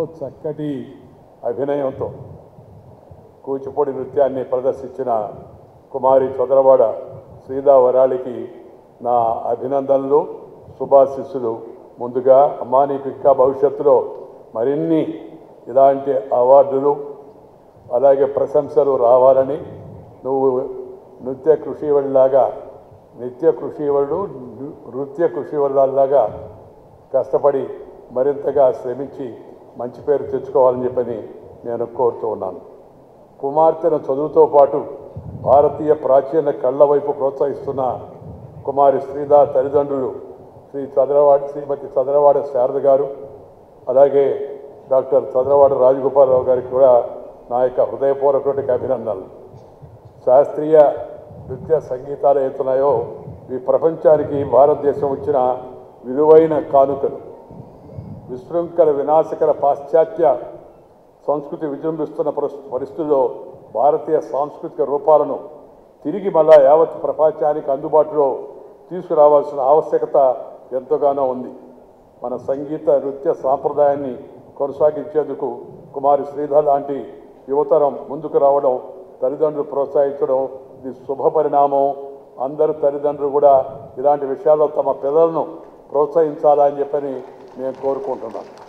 చక్కటి అభినయంతో కూచిపూడి నృత్యాన్ని ప్రదర్శించిన కుమారి చొదరవాడ శ్రీదా వరాళికి నా అభినందనలు శుభాశిస్సులు ముందుగా అమ్మా నీకు ఇంకా భవిష్యత్తులో మరిన్ని ఇలాంటి అవార్డులు అలాగే ప్రశంసలు రావాలని నువ్వు నృత్య కృషివడిలాగా నిత్య కృషివడు నృత్య కృషివడిలాగా కష్టపడి మరింతగా శ్రమించి మంచి పేరు తెచ్చుకోవాలని చెప్పని నేను కోరుతూ ఉన్నాను కుమార్తెను చదువుతో పాటు భారతీయ ప్రాచీన కళ్ళ వైపు ప్రోత్సహిస్తున్న కుమారి శ్రీదా తల్లిదండ్రులు శ్రీ చదరవాడ శ్రీమతి చదరవాడ శారద గారు అలాగే డాక్టర్ చదరవాడ రాజగోపాలరావు గారికి కూడా నా యొక్క హృదయపూర్వక అభినందనలు శాస్త్రీయ నృత్య సంగీతాలు అవుతున్నాయో ఈ ప్రపంచానికి భారతదేశం వచ్చిన విలువైన కానుకలు విశృంఖల వినాశకర పాశ్చాత్య సంస్కృతి విజృంభిస్తున్న పరిస్- పరిస్థితుల్లో భారతీయ సాంస్కృతిక రూపాలను తిరిగి మళ్ళా యావత్ ప్రపంచానికి అందుబాటులో తీసుకురావాల్సిన ఆవశ్యకత ఎంతగానో ఉంది మన సంగీత నృత్య సాంప్రదాయాన్ని కొనసాగించేందుకు కుమారి శ్రీధర్ లాంటి యువతరం ముందుకు రావడం తల్లిదండ్రులు ప్రోత్సహించడం ఇది శుభ పరిణామం అందరు తల్లిదండ్రులు కూడా ఇలాంటి విషయాల్లో తమ పిల్లలను ప్రోత్సహించాలని చెప్పని నేను కోరుకుంటున్నాను